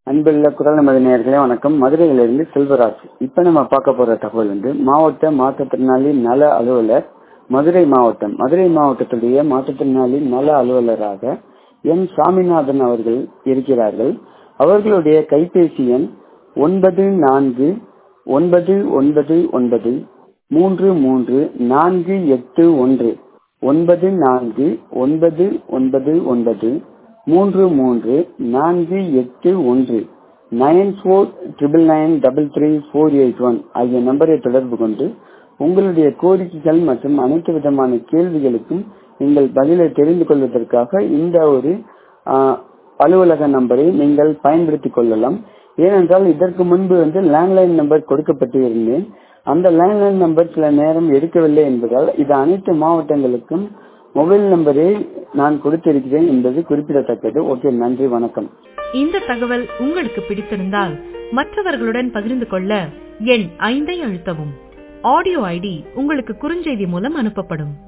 அன்புள்ள குரல் நமது நேயர்களே வணக்கம் மதுரையிலிருந்து செல்வராஜ் இப்ப நம்ம பார்க்க போற தகவல் வந்து மாவட்ட மாற்றுத்திறனாளி நல அலுவலர் மதுரை மாவட்டம் மதுரை மாவட்டத்துடைய மாற்றுத்திறனாளி நல அலுவலராக எம் சாமிநாதன் அவர்கள் இருக்கிறார்கள் அவர்களுடைய கைபேசி எண் ஒன்பது நான்கு ஒன்பது ஒன்பது ஒன்பது மூன்று மூன்று நான்கு எட்டு ஒன்று ஒன்பது நான்கு ஒன்பது ஒன்பது ஒன்பது மூன்று மூன்று நான்கு எட்டு ஒன்று nine four triple nine double three four eight one ஆகிய நம்பரை தொடர்பு கொண்டு உங்களுடைய கோரிக்கைகள் மற்றும் அனைத்து விதமான கேள்விகளுக்கும் நீங்கள் பதிலை தெரிந்து கொள்வதற்காக இந்த ஒரு அலுவலக நம்பரை நீங்கள் பயன்படுத்திக் கொள்ளலாம் ஏனென்றால் இதற்கு முன்பு வந்து லேண்ட்லைன் நம்பர் கொடுக்கப்பட்டு இருந்தேன் அந்த லேண்ட்லைன் நம்பர் சில நேரம் எடுக்கவில்லை என்பதால் இது அனைத்து மாவட்டங்களுக்கும் மொபைல் நம்பரை நான் கொடுத்திருக்கிறேன் என்பது குறிப்பிடத்தக்கது ஓகே நன்றி வணக்கம் இந்த தகவல் உங்களுக்கு பிடித்திருந்தால் மற்றவர்களுடன் பகிர்ந்து கொள்ள எண் ஐந்தை அழுத்தவும் ஆடியோ ஐடி உங்களுக்கு குறுஞ்செய்தி மூலம் அனுப்பப்படும்